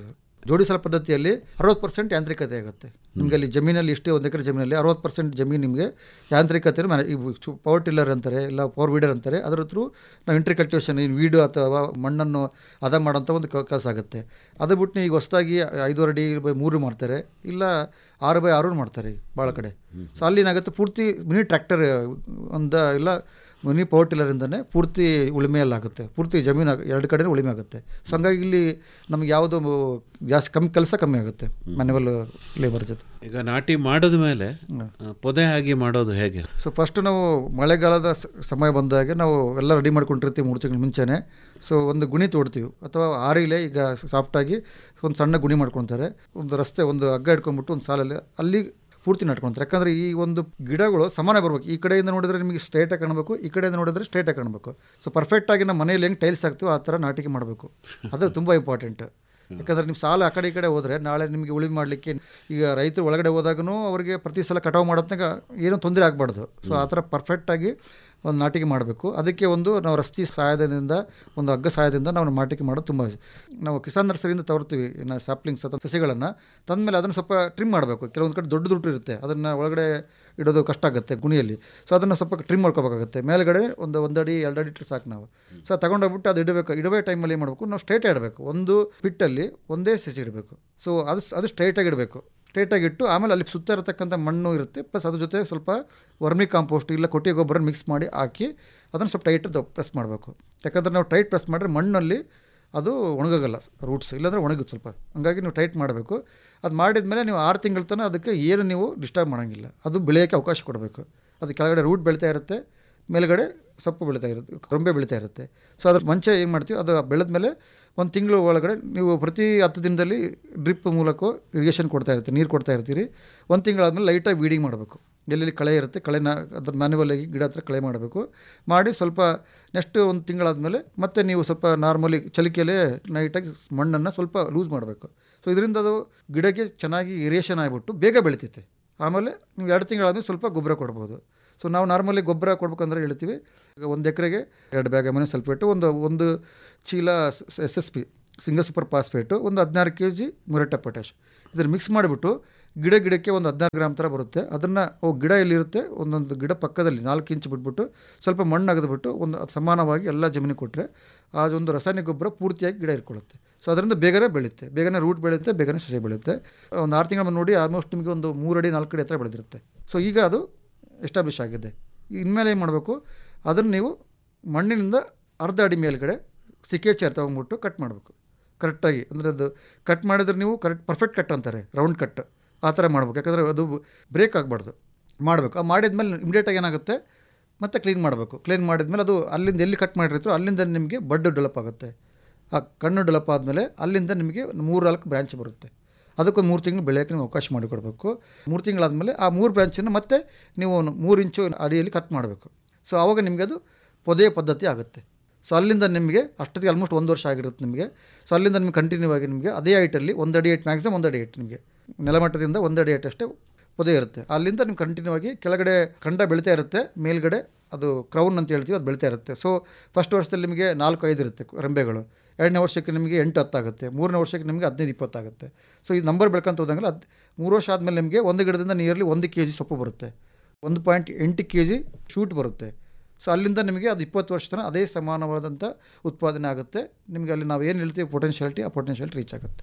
ಜೋಡಿಸಲ ಪದ್ಧತಿಯಲ್ಲಿ ಅರವತ್ತು ಪರ್ಸೆಂಟ್ ಯಾಂತ್ರಿಕತೆ ಆಗುತ್ತೆ ನಿಮಗೆ ಅಲ್ಲಿ ಜಮೀನಲ್ಲಿ ಇಷ್ಟೇ ಒಂದು ಎಕರೆ ಜಮೀನಲ್ಲಿ ಅರವತ್ತು ಪರ್ಸೆಂಟ್ ಜಮೀನು ನಿಮಗೆ ಯಾಂತ್ರಿಕತೆ ಪವರ್ ಟಿಲ್ಲರ್ ಅಂತಾರೆ ಇಲ್ಲ ಪವರ್ ವೀಡರ್ ಅಂತಾರೆ ಅದರ ಥ್ರೂ ನಾವು ಇಂಟ್ರಿಕಲ್ಟಿವೇಷನ್ ಇನ್ ವೀಡು ಅಥವಾ ಮಣ್ಣನ್ನು ಹದ ಮಾಡೋಂಥ ಒಂದು ಕೆಲಸ ಆಗುತ್ತೆ ಅದು ಬಿಟ್ಟು ನೀವು ಈಗ ಹೊಸದಾಗಿ ಐದೂವರೆ ಅಡಿ ಬೈ ಮೂರು ಮಾಡ್ತಾರೆ ಇಲ್ಲ ಆರು ಬೈ ಆರು ಮಾಡ್ತಾರೆ ಭಾಳ ಕಡೆ ಸೊ ಅಲ್ಲಿ ಏನಾಗುತ್ತೆ ಪೂರ್ತಿ ಮಿನಿ ಟ್ರ್ಯಾಕ್ಟರ್ ಒಂದು ಇಲ್ಲ ಮಿನಿ ಪವರ್ ಟಿಲ್ಲರಿಂದನೇ ಪೂರ್ತಿ ಉಳುಮೆಯಲ್ಲಾಗುತ್ತೆ ಪೂರ್ತಿ ಜಮೀನು ಆಗ- ಎರಡು ಕಡೆ ಉಳುಮೆ ಆಗುತ್ತೆ ಸೊ ಹಂಗಾಗಿ ಇಲ್ಲಿ ನಮ್ಗೆ ಯಾವುದು ಜಾಸ್ತಿ ಕಮ್ಮಿ ಕೆಲಸ ಕಮ್ಮಿ ಆಗುತ್ತೆ ಮ್ಯಾನ್ಯುವಲ್ ಲೇಬರ್ ಜೊತೆ ಈಗ ನಾಟಿ ಮಾಡಿದ ಮೇಲೆ ಆ, ಪೊದೆ ಆಗಿ ಮಾಡೋದು ಹೇಗೆ ಸೊ ಫಸ್ಟ್ ನಾವು ಮಳೆಗಾಲದ ಸ- ಸಮಯ ಬಂದಾಗ ನಾವು ಎಲ್ಲ ರೆಡಿ ಮಾಡ್ಕೊಂಡಿರ್ತೀವಿ ಮೂರು ತಿಂಗಳ ಮುಂಚೆನೇ ಸೊ ಒಂದು ಗುಣಿ ತೋಡ್ತೀವಿ ಅಥವಾ ಆರಿಲೆ ಈಗ ಸಾಫ್ಟಾಗಿ ಒಂದು ಸಣ್ಣ ಗುಣಿ ಮಾಡ್ಕೊತಾರೆ ಒಂದು ರಸ್ತೆ ಒಂದು ಹಗ್ಗ ಇಟ್ಕೊಂಡ್ಬಿಟ್ಟು ಒಂದು ಸಾಲಲ್ಲಿ ಅಲ್ಲಿ ಪೂರ್ತಿ ನಟ್ಕೊತಾರೆ ಯಾಕಂದರೆ ಈ ಒಂದು ಗಿಡಗಳು ಸಮಾನ ಬರ್ಬೇಕು ಈ ಕಡೆಯಿಂದ ನೋಡಿದ್ರೆ ನಿಮಗೆ ಸ್ಟ್ರೇಟಾಗಿ ಕಾಣಬೇಕು ಈ ಕಡೆಯಿಂದ ನೋಡಿದ್ರೆ ಸ್ಟ್ರೇಟಾಗಿ ಕಾಣಬೇಕು ಸೊ ಪರ್ಫೆಕ್ಟಾಗಿ ನಮ್ಮ ಮನೇಲಿ ಹೆಂಗೆ ಟೈಲ್ಸ್ ಹಾಕ್ತೀವೋ ಆ ಥರ ನಾಟಿಕೆ ಮಾಡಬೇಕು ಅದು ತುಂಬ ಇಂಪಾರ್ಟೆಂಟ್ ಯಾಕಂದ್ರೆ ನಿಮ್ಮ ಸಾಲ ಆ ಕಡೆ ಈ ಕಡೆ ಹೋದರೆ ನಾಳೆ ನಿಮಗೆ ಉಳಿಮೆ ಮಾಡಲಿಕ್ಕೆ ಈಗ ರೈತರು ಒಳಗಡೆ ಹೋದಾಗೂ ಅವರಿಗೆ ಪ್ರತಿ ಸಲ ಕಟಾವು ಮಾಡೋತ್ನಾಗ ಏನೂ ತೊಂದರೆ ಆಗಬಾರ್ದು ಸೊ ಆ ಥರ ಪರ್ಫೆಕ್ಟಾಗಿ ಒಂದು ನಾಟಿಕೆ ಮಾಡಬೇಕು ಅದಕ್ಕೆ ಒಂದು ನಾವು ರಸ್ತಿ ಸಹಾಯದಿಂದ ಒಂದು ಹಗ್ಗ ಸಹಾಯದಿಂದ ನಾವು ನಾಟಿಕೆ ಮಾಡೋದು ತುಂಬ ನಾವು ಕಿಸಾನ್ ನರ್ಸರಿಯಿಂದ ತಗೊಳ್ತೀವಿ ಇನ್ನು ಸ್ಯಾಪ್ಲಿಂಗ್ಸ್ ಅಥವಾ ಸಸಿಗಳನ್ನು ತಂದಮೇಲೆ ಅದನ್ನು ಸ್ವಲ್ಪ ಟ್ರಿಮ್ ಮಾಡಬೇಕು ಕೆಲವೊಂದು ಕಡೆ ದೊಡ್ಡ ದುಡ್ಡು ಇರುತ್ತೆ ಅದನ್ನು ಒಳಗಡೆ ಇಡೋದು ಕಷ್ಟ ಆಗುತ್ತೆ ಗುಣಿಯಲ್ಲಿ ಸೊ ಅದನ್ನು ಸ್ವಲ್ಪ ಟ್ರಿಮ್ ಮಾಡ್ಕೋಬೇಕಾಗುತ್ತೆ ಮೇಲ್ಗಡೆ ಒಂದು ಒಂದು ಅಡಿ ಎರಡು ಅಡಿ ಇಟ್ಟರೆ ಸಾಕು ನಾವು ಸೊ ತಗೊಂಡೋಗ್ಬಿಟ್ಟು ಅದು ಇಡಬೇಕು ಇಡಬೇ ಟೈಮಲ್ಲಿ ಏನು ಮಾಡಬೇಕು ನಾವು ಸ್ಟ್ರೇಟ್ ಇಡಬೇಕು ಒಂದು ಪಿಟ್ಟಲ್ಲಿ ಒಂದೇ ಸಸಿ ಇಡಬೇಕು ಸೊ ಅದು ಅದು ಸ್ಟ್ರೈಟಾಗಿ ಇಡಬೇಕು ಸ್ಟ್ರೈಟಾಗಿ ಇಟ್ಟು ಆಮೇಲೆ ಅಲ್ಲಿ ಸುತ್ತ ಇರತಕ್ಕಂಥ ಮಣ್ಣು ಇರುತ್ತೆ ಪ್ಲಸ್ ಅದ್ರ ಜೊತೆ ಸ್ವಲ್ಪ ವರ್ಮಿ ಕಾಂಪೋಸ್ಟ್ ಇಲ್ಲ ಕೊಟ್ಟಿಗೆ ಗೊಬ್ಬರ ಮಿಕ್ಸ್ ಮಾಡಿ ಹಾಕಿ ಅದನ್ನು ಸ್ವಲ್ಪ ಟೈಟ್ ಪ್ರೆಸ್ ಮಾಡಬೇಕು ಯಾಕಂದರೆ ನಾವು ಟೈಟ್ ಪ್ರೆಸ್ ಮಾಡಿದ್ರೆ ಮಣ್ಣಲ್ಲಿ ಅದು ಒಣಗೋಗಲ್ಲ ರೂಟ್ಸ್ ಇಲ್ಲಾಂದರೆ ಒಣಗುತ್ತೆ ಸ್ವಲ್ಪ ಹಂಗಾಗಿ ನೀವು ಟೈಟ್ ಮಾಡಬೇಕು ಅದು ಮಾಡಿದ ಮೇಲೆ ನೀವು ಆರು ತಿಂಗಳ ತನಕ ಅದಕ್ಕೆ ಏನು ನೀವು ಡಿಸ್ಟರ್ಬ್ ಮಾಡೋಂಗಿಲ್ಲ ಅದು ಬೆಳೆಯೋಕ್ಕೆ ಅವಕಾಶ ಕೊಡಬೇಕು ಅದು ಕೆಳಗಡೆ ರೂಟ್ ಬೆಳೀತಾ ಇರುತ್ತೆ ಮೇಲ್ಗಡೆ ಸೊಪ್ಪು ಬೆಳೀತಾ ಇರುತ್ತೆ ಕೊಂಬೆ ಬೆಳೀತಾ ಇರುತ್ತೆ ಸೊ ಅದ್ರ ಮುಂಚೆ ಏನು ಮಾಡ್ತೀವಿ ಅದು ಬೆಳೆದ ಮೇಲೆ ಒಂದು ತಿಂಗಳು ಒಳಗಡೆ ನೀವು ಪ್ರತಿ ಹತ್ತು ದಿನದಲ್ಲಿ ಡ್ರಿಪ್ ಮೂಲಕ ಇರಿಗೇಷನ್ ಕೊಡ್ತಾ ಇರ್ತೀರಿ ನೀರು ಕೊಡ್ತಾ ಇರ್ತೀರಿ ಒಂದು ತಿಂಗಳಾದಮೇಲೆ ಲೈಟಾಗಿ ವೀಡಿಂಗ್ ಮಾಡಬೇಕು ಎಲ್ಲೆಲ್ಲಿ ಕಳೆ ಇರುತ್ತೆ ಕಳೆನ ಅದ್ರ ಮ್ಯಾನ್ಯುವಲ್ ಆಗಿ ಗಿಡ ಹತ್ರ ಕಳೆ ಮಾಡಬೇಕು ಮಾಡಿ ಸ್ವಲ್ಪ ನೆಕ್ಸ್ಟ್ ಒಂದು ತಿಂಗಳಾದಮೇಲೆ ಮತ್ತೆ ನೀವು ಸ್ವಲ್ಪ ನಾರ್ಮಲಿ ಚಲಿಕೆಯಲ್ಲೇ ನೈಟಾಗಿ ಮಣ್ಣನ್ನು ಸ್ವಲ್ಪ ಲೂಸ್ ಮಾಡಬೇಕು ಸೊ ಇದರಿಂದ ಅದು ಗಿಡಕ್ಕೆ ಚೆನ್ನಾಗಿ ಇರಿಯೇಷನ್ ಆಗಿಬಿಟ್ಟು ಬೇಗ ಬೆಳಿತೈತೆ ಆಮೇಲೆ ನೀವು ಎರಡು ತಿಂಗಳಾದ್ಮೇಲೆ ಸ್ವಲ್ಪ ಗೊಬ್ಬರ ಕೊಡ್ಬೋದು ಸೊ ನಾವು ನಾರ್ಮಲಿ ಗೊಬ್ಬರ ಕೊಡ್ಬೇಕಂದ್ರೆ ಹೇಳ್ತೀವಿ ಈಗ ಒಂದು ಎಕರೆಗೆ ಎರಡು ಬ್ಯಾಗ್ ಅಮೋನಿಯಂ ಸಲ್ಫೇಟು ಒಂದು ಒಂದು ಚೀಲ S S P single super phosphate ಒಂದು ಹದಿನಾರು ಕೆ ಜಿ ಮುರೆಟ ಪೊಟ್ಯಾಶ್ ಇದನ್ನು ಮಿಕ್ಸ್ ಮಾಡಿಬಿಟ್ಟು ಗಿಡ ಗಿಡಕ್ಕೆ ಒಂದು ಹದಿನಾರು ಗ್ರಾಮ್ ಥರ ಬರುತ್ತೆ ಅದನ್ನು ಓ ಗಿಡ ಎಲ್ಲಿರುತ್ತೆ ಒಂದೊಂದು ಗಿಡ ಪಕ್ಕದಲ್ಲಿ ನಾಲ್ಕು ಇಂಚು ಬಿಟ್ಬಿಟ್ಟು ಸ್ವಲ್ಪ ಮಣ್ಣು ಅಗೆದ್ಬಿಟ್ಟು ಒಂದು ಅದು ಸಮಾನವಾಗಿ ಎಲ್ಲ ಜಮೀನಿಗೆ ಕೊಟ್ಟರೆ ಆ ಒಂದು ರಾಸಾಯನಿಕ ಗೊಬ್ಬರ ಪೂರ್ತಿಯಾಗಿ ಗಿಡ ಇಟ್ಕೊಳ್ಳುತ್ತೆ ಸೊ ಅದರಿಂದ ಬೇಗನೆ ಬೆಳೆಯುತ್ತೆ ಬೇಗನೆ ರೂಟ್ ಬೆಳೆಯುತ್ತೆ ಬೇಗನೆ ಸಸಿ ಬೆಳೆಯುತ್ತೆ ಒಂದು ಆರು ತಿಂಗಳ ನೋಡಿ ಆಲ್ಮೋಸ್ಟ್ ನಿಮಗೆ ಒಂದು ಮೂರು ಅಡಿ ನಾಲ್ಕು ಅಡಿ ಹತ್ರ ಬೆಳೆದಿರುತ್ತೆ ಸೊ ಈಗ ಅದು ಎಸ್ಟಾಬ್ಲಿಷ್ ಆಗಿದೆ ಇನ್ಮೇಲೆ ಏನು ಮಾಡಬೇಕು ಅದನ್ನು ನೀವು ಮಣ್ಣಿನಿಂದ ಅರ್ಧ ಅಡಿ ಮೇಲ್ಗಡೆ ಸಿಕೆ ಚೇರ್ ತೊಗೊಂಡ್ಬಿಟ್ಟು ಕಟ್ ಮಾಡಬೇಕು ಕರೆಕ್ಟಾಗಿ ಅಂದರೆ ಅದು ಕಟ್ ಮಾಡಿದ್ರೆ ನೀವು ಕರೆಕ್ಟ್ ಪರ್ಫೆಕ್ಟ್ ಕಟ್ ಅಂತಾರೆ ರೌಂಡ್ ಕಟ್ ಆ ಥರ ಮಾಡ್ಬೇಕು ಯಾಕಂದರೆ ಅದು ಬ್ರೇಕ್ ಆಗಬಾರ್ದು ಮಾಡಬೇಕು ಆ ಮಾಡಿದ್ಮೇಲೆ ಇಮಿಡಿಯೇಟಾಗಿ ಏನಾಗುತ್ತೆ ಮತ್ತೆ ಕ್ಲೀನ್ ಮಾಡಬೇಕು ಕ್ಲೀನ್ ಮಾಡಿದ್ಮೇಲೆ ಅದು ಅಲ್ಲಿಂದ ಎಲ್ಲಿ ಕಟ್ ಮಾಡಿರ್ತೀರೋ ಅಲ್ಲಿಂದ ನಿಮಗೆ ಬಡ್ ಡೆವಲಪ್ ಆಗುತ್ತೆ ಆ ಕಣ್ಣು ಡೆವಲಪ್ ಆದಮೇಲೆ ಅಲ್ಲಿಂದ ನಿಮಗೆ ಮೂರು ನಾಲ್ಕು ಬ್ರ್ಯಾಂಚ್ ಬರುತ್ತೆ ಅದಕ್ಕೊಂದು ಮೂರು ತಿಂಗಳು ಬೆಳೆಯೋಕ್ಕೆ ನೀವು ಅವಕಾಶ ಮಾಡಿಕೊಡ್ಬೇಕು ಮೂರು ತಿಂಗಳಾದಮೇಲೆ ಆ ಮೂರು ಬ್ರ್ಯಾಂಚನ್ನು ಮತ್ತೆ ನೀವು ಒಂದು ಮೂರು ಇಂಚು ಅಡಿಯಲ್ಲಿ ಕಟ್ ಮಾಡಬೇಕು ಸೊ ಆವಾಗ ನಿಮಗೆ ಅದು ಪೊದೆಯ ಪದ್ಧತಿ ಆಗುತ್ತೆ ಸೊ ಅಲ್ಲಿಂದ ನಿಮಗೆ ಅಷ್ಟೊತ್ತಿಗೆ ಆಲ್ಮೋಸ್ಟ್ ಒಂದು ವರ್ಷ ಆಗಿರುತ್ತೆ ನಿಮಗೆ ಸೊ ಅಲ್ಲಿಂದ ನಿಮಗೆ ಕಂಟಿನ್ಯೂ ಆಗಿ ನಿಮಗೆ ಅದೇ ಹೈಟಲ್ಲಿ ಒಂದು ಅಡಿ ಏಟ್ ಮ್ಯಾಕ್ಸಿಮಮ್ ಒಂದು ಅಡಿ ಏಟ್ ನಿಮಗೆ ನೆಲಮಟ್ಟದಿಂದ ಒಂದು ಅಡಿ ಏಟ್ ಅಷ್ಟೇ ಪೊದೆ ಇರುತ್ತೆ ಅಲ್ಲಿಂದ ನೀವು ಕಂಟಿನ್ಯೂ ಆಗಿ ಕೆಳಗಡೆ ಖಂಡ ಬೆಳೀತಾ ಇರುತ್ತೆ ಮೇಲ್ಗಡೆ ಅದು ಕ್ರೌನ್ ಅಂತ ಹೇಳ್ತೀವಿ ಅದು ಬೆಳೀತಾ ಇರುತ್ತೆ ಸೊ ಫಸ್ಟ್ ವರ್ಷದಲ್ಲಿ ನಿಮಗೆ ನಾಲ್ಕು ಐದು ಇರುತ್ತೆ ರೆಂಬೆಗಳು ಎರಡನೇ ವರ್ಷಕ್ಕೆ ನಿಮಗೆ ಎಂಟು ಹತ್ತಾಗುತ್ತೆ ಮೂರನೇ ವರ್ಷಕ್ಕೆ ನಿಮಗೆ ಹದಿನೈದು ಇಪ್ಪತ್ತಾಗುತ್ತೆ ಸೊ ಈ ನಂಬರ್ ಬೆಳ್ಕೊಂತ ಹೋದಂಗೆಲ್ಲ ಅದು ಮೂರು ವರ್ಷ ಆದಮೇಲೆ ನಿಮಗೆ ಒಂದು ಗಿಡದಿಂದ ನಿಯರ್ಲಿ ಒಂದು ಕೆ ಜಿ ಸೊಪ್ಪು ಬರುತ್ತೆ ಒಂದು ಪಾಯಿಂಟ್ ಎಂಟು ಕೆ ಜಿ ಶೂಟ್ ಬರುತ್ತೆ ಸೊ ಅಲ್ಲಿಂದ ನಿಮಗೆ ಅದು ಇಪ್ಪತ್ತು ವರ್ಷ ತನಕ ಅದೇ ಸಮಾನವಾದಂಥ ಉತ್ಪಾದನೆ ಆಗುತ್ತೆ ನಿಮಗೆ ಅಲ್ಲಿ ನಾವು ಏನು ಹೇಳ್ತೀವಿ ಪೊಟೆನ್ಷಿಯಾಲಿಟಿ ಆ ಪೊಟೆನ್ಷಿಯಾಲಿಟಿ ರೀಚ್ ಆಗುತ್ತೆ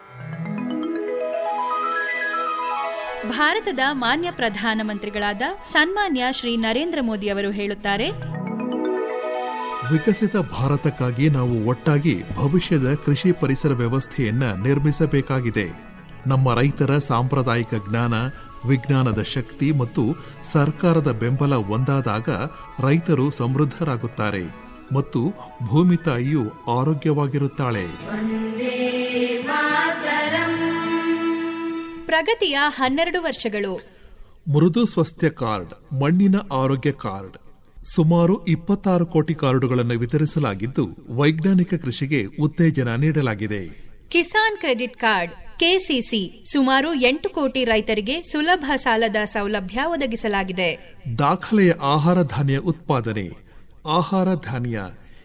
ಭಾರತದ ಮಾನ್ಯ ಪ್ರಧಾನಮಂತ್ರಿಗಳಾದ ಸನ್ಮಾನ್ಯ ಶ್ರೀ ನರೇಂದ್ರ ಮೋದಿ ಅವರು ಹೇಳುತ್ತಾರೆ ವಿಕಸಿತ ಭಾರತಕ್ಕಾಗಿ ನಾವು ಒಟ್ಟಾಗಿ ಭವಿಷ್ಯದ ಕೃಷಿ ಪರಿಸರ ವ್ಯವಸ್ಥೆಯನ್ನ ನಿರ್ಮಿಸಬೇಕಾಗಿದೆ ನಮ್ಮ ರೈತರ ಸಾಂಪ್ರದಾಯಿಕ ಜ್ಞಾನ ವಿಜ್ಞಾನದ ಶಕ್ತಿ ಮತ್ತು ಸರ್ಕಾರದ ಬೆಂಬಲ ಒಂದಾದಾಗ ರೈತರು ಸಮೃದ್ಧರಾಗುತ್ತಾರೆ ಮತ್ತು ಭೂಮಿ ತಾಯಿಯು ಆರೋಗ್ಯವಾಗಿರುತ್ತಾಳೆ ಪ್ರಗತಿಯ ಹನ್ನೆರಡು ವರ್ಷಗಳು ಮೃದು ಸ್ವಾಸ್ಥ್ಯ ಕಾರ್ಡ್ ಮಣ್ಣಿನ ಆರೋಗ್ಯ ಕಾರ್ಡ್ ಸುಮಾರು ಇಪ್ಪತ್ತಾರು ಕೋಟಿ ಕಾರ್ಡುಗಳನ್ನು ವಿತರಿಸಲಾಗಿದ್ದು ವೈಜ್ಞಾನಿಕ ಕೃಷಿಗೆ ಉತ್ತೇಜನ ನೀಡಲಾಗಿದೆ ಕಿಸಾನ್ ಕ್ರೆಡಿಟ್ ಕಾರ್ಡ್ ಕೆಸಿಸಿ ಸುಮಾರು ಎಂಟು ಕೋಟಿ ರೈತರಿಗೆ ಸುಲಭ ಸಾಲದ ಸೌಲಭ್ಯ ಒದಗಿಸಲಾಗಿದೆ ದಾಖಲೆಯ ಆಹಾರ ಧಾನ್ಯ ಉತ್ಪಾದನೆ ಆಹಾರ ಧಾನ್ಯ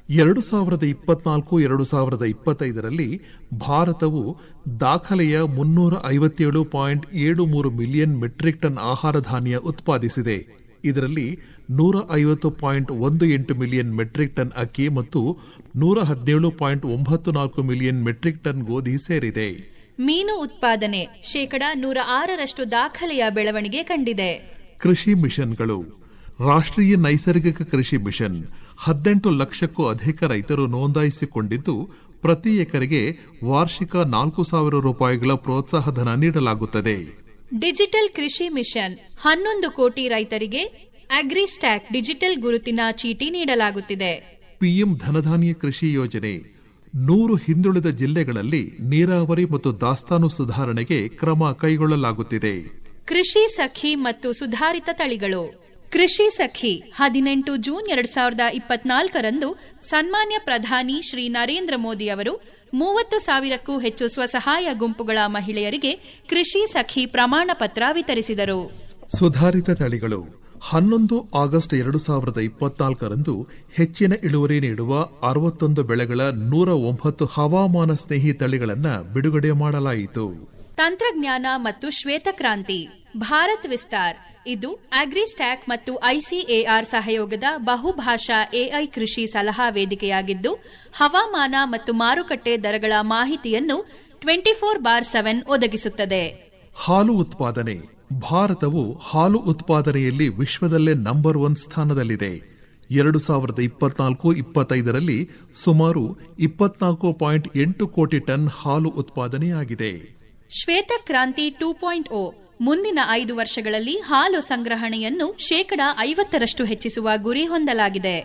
ಎರಡು ಸಾವಿರದ ಇಪ್ಪತ್ನಾಲ್ಕು ಎರಡು ಸಾವಿರದ ಇಪ್ಪತ್ತೈದರಲ್ಲಿ ಭಾರತವು ದಾಖಲೆಯ ಮುನ್ನೂರ ಐವತ್ತೇಳು ಪಾಯಿಂಟ್ ಏಳು ಮೂರು ಮಿಲಿಯನ್ ಮೆಟ್ರಿಕ್ ಟನ್ ಆಹಾರ ಧಾನ್ಯ ಉತ್ಪಾದಿಸಿದೆ ಇದರಲ್ಲಿ ನೂರ ಐವತ್ತು ಪಾಯಿಂಟ್ ಒಂದು ಎಂಟು ಮಿಲಿಯನ್ ಮೆಟ್ರಿಕ್ ಟನ್ ಅಕ್ಕಿ ಮತ್ತು ನೂರ ಹದಿನೇಳು ಪಾಯಿಂಟ್ ಒಂಬತ್ತು ನಾಲ್ಕು ಮಿಲಿಯನ್ ಮೆಟ್ರಿಕ್ ಟನ್ ಗೋಧಿ ಸೇರಿದೆ ಮೀನು ಉತ್ಪಾದನೆ ಶೇಕಡ ನೂರ ಆರರಷ್ಟು ದಾಖಲೆಯ ಬೆಳವಣಿಗೆ ಕಂಡಿದೆ ಕೃಷಿ ಮಿಷನ್ಗಳು ರಾಷ್ಟ್ರೀಯ ನೈಸರ್ಗಿಕ ಕೃಷಿ ಮಿಷನ್ ಹದಿನೆಂಟು ಲಕ್ಷಕ್ಕೂ ಅಧಿಕ ರೈತರು ನೋಂದಾಯಿಸಿಕೊಂಡಿದ್ದು ಪ್ರತಿ ಎಕರೆಗೆ ವಾರ್ಷಿಕ ನಾಲ್ಕು ಸಾವಿರ ರೂಪಾಯಿಗಳ ಪ್ರೋತ್ಸಾಹಧನ ನೀಡಲಾಗುತ್ತದೆ ಡಿಜಿಟಲ್ ಕೃಷಿ ಮಿಷನ್ ಹನ್ನೊಂದು ಕೋಟಿ ರೈತರಿಗೆ ಅಗ್ರಿಸ್ಟ್ಯಾಕ್ ಡಿಜಿಟಲ್ ಗುರುತಿನ ಚೀಟಿ ನೀಡಲಾಗುತ್ತಿದೆ ಪಿಎಂ ಧನಧಾನ್ಯ ಕೃಷಿ ಯೋಜನೆ ನೂರು ಹಿಂದುಳಿದ ಜಿಲ್ಲೆಗಳಲ್ಲಿ ನೀರಾವರಿ ಮತ್ತು ದಾಸ್ತಾನು ಸುಧಾರಣೆಗೆ ಕ್ರಮ ಕೈಗೊಳ್ಳಲಾಗುತ್ತಿದೆ ಕೃಷಿ ಸಖಿ ಮತ್ತು ಸುಧಾರಿತ ತಳಿಗಳು ಕೃಷಿ ಸಖಿ ಹದಿನೆಂಟು ಜೂನ್ ಎರಡ್ ಸಾವಿರದ ಇಪ್ಪತ್ನಾಲ್ಕರಂದು ಸನ್ಮಾನ್ಯ ಪ್ರಧಾನಿ ಶ್ರೀ ನರೇಂದ್ರ ಮೋದಿ ಅವರು ಮೂವತ್ತು ಸಾವಿರಕ್ಕೂ ಹೆಚ್ಚು ಸ್ವಸಹಾಯ ಗುಂಪುಗಳ ಮಹಿಳೆಯರಿಗೆ ಕೃಷಿ ಸಖಿ ಪ್ರಮಾಣ ಪತ್ರ ವಿತರಿಸಿದರು ಸುಧಾರಿತ ತಳಿಗಳು ಹನ್ನೊಂದು ಆಗಸ್ಟ್ ಎರಡು ಸಾವಿರದ ಇಪ್ಪತ್ನಾಲ್ಕರಂದು ಹೆಚ್ಚಿನ ಇಳುವರಿ ನೀಡುವ ಅರವತ್ತೊಂದು ಬೆಳೆಗಳ ನೂರ ಒಂಬತ್ತು ಹವಾಮಾನ ಸ್ನೇಹಿ ತಳಿಗಳನ್ನು ಬಿಡುಗಡೆ ಮಾಡಲಾಯಿತು ತಂತ್ರಜ್ಞಾನ ಮತ್ತು ಶ್ವೇತಕ್ರಾಂತಿ ಭಾರತ್ ವಿಸ್ತಾರ್ ಇದು ಅಗ್ರಿಸ್ಟ್ಯಾಕ್ ಮತ್ತು ಐಸಿಎಆರ್ ಸಹಯೋಗದ ಬಹುಭಾಷಾ ಎಐ ಕೃಷಿ ಸಲಹಾ ವೇದಿಕೆಯಾಗಿದ್ದು ಹವಾಮಾನ ಮತ್ತು ಮಾರುಕಟ್ಟೆ ದರಗಳ ಮಾಹಿತಿಯನ್ನು ಟ್ವೆಂಟಿ ಫೋರ್ ಬಾರ್ ಸೆವೆನ್ ಒದಗಿಸುತ್ತದೆ ಹಾಲು ಉತ್ಪಾದನೆ ಭಾರತವು ಹಾಲು ಉತ್ಪಾದನೆಯಲ್ಲಿ ವಿಶ್ವದಲ್ಲೇ ನಂಬರ್ ಒನ್ ಸ್ಥಾನದಲ್ಲಿದೆ ಎರಡು ಸಾವಿರದ ಇಪ್ಪತ್ನಾಲ್ಕು ಇಪ್ಪತ್ತೈದರಲ್ಲಿ ಸುಮಾರು ಇಪ್ಪತ್ನಾಲ್ಕು ಪಾಯಿಂಟ್ ಎಂಟು ಕೋಟಿ ಟನ್ ಹಾಲು ಉತ್ಪಾದನೆಯಾಗಿದೆ ಶ್ವೇತಕ್ರಾಂತಿ ಟೂ ಪಾಯಿಂಟ್ ಓ ಮುಂದಿನ ಐದು ವರ್ಷಗಳಲ್ಲಿ ಹಾಲು ಸಂಗ್ರಹಣೆಯನ್ನು ಶೇಕಡ ಐವತ್ತರಷ್ಟು ಹೆಚ್ಚಿಸುವ ಗುರಿ ಹೊಂದಲಾಗಿದೆ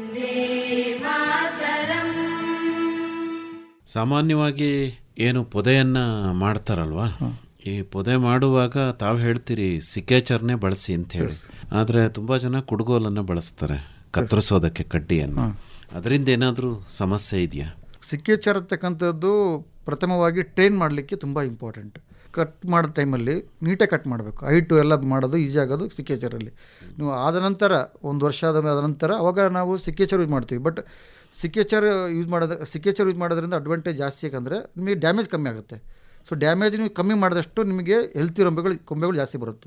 ಸಾಮಾನ್ಯವಾಗಿ ಏನು ಪೊದೆಯನ್ನು ಮಾಡ್ತಾರಲ್ವಾ ಈ ಪೊದೆ ಮಾಡುವಾಗ ತಾವು ಹೇಳ್ತೀರಿ ಸಿಕೇಚರ್ನೇ ಬಳಸಿ ಅಂತ ಹೇಳಿ ಆದರೆ ತುಂಬ ಜನ ಕುಡುಗೋಲನ್ನು ಬಳಸ್ತಾರೆ ಕತ್ತರಿಸೋದಕ್ಕೆ ಕಡ್ಡಿಯನ್ನು ಅದರಿಂದ ಏನಾದರೂ ಸಮಸ್ಯೆ ಇದೆಯಾ ಸಿಕ್ಕೇಚರ್ ಅಂತಕ್ಕಂಥದ್ದು ಪ್ರಥಮವಾಗಿ ಟ್ರೈನ್ ಮಾಡಲಿಕ್ಕೆ ತುಂಬ ಇಂಪಾರ್ಟೆಂಟ್ ಕಟ್ ಮಾಡೋ ಟೈಮಲ್ಲಿ ನೀಟಾಗಿ ಕಟ್ ಮಾಡಬೇಕು ಹೈಟು ಎಲ್ಲ ಮಾಡೋದು ಈಸಿ ಆಗೋದು ಸಿಕ್ಕೇಚರಲ್ಲಿ ನೀವು ಆದ ನಂತರ ಒಂದು ವರ್ಷ ಆದ ಆದ ನಂತರ ಅವಾಗ ನಾವು ಸಿಕ್ಕೇಚರ್ ಯೂಸ್ ಮಾಡ್ತೀವಿ ಬಟ್ ಸಿಕ್ಕೇಚರ್ ಯೂಸ್ ಮಾಡೋದು ಸಿಕ್ಕೇಚರ್ ಯೂಸ್ ಮಾಡೋದ್ರಿಂದ ಅಡ್ವಾಂಟೇಜ್ ಜಾಸ್ತಿ ಯಾಕಂದರೆ ನಿಮಗೆ ಡ್ಯಾಮೇಜ್ ಕಮ್ಮಿ ಆಗುತ್ತೆ ಸೊ ಡ್ಯಾಮೇಜ್ ನೀವು ಕಮ್ಮಿ ಮಾಡಿದಷ್ಟು ನಿಮಗೆ ಹೆಲ್ತಿ ಕೊಂಬೆಗಳು ಕೊಂಬೆಗಳು ಜಾಸ್ತಿ ಬರುತ್ತೆ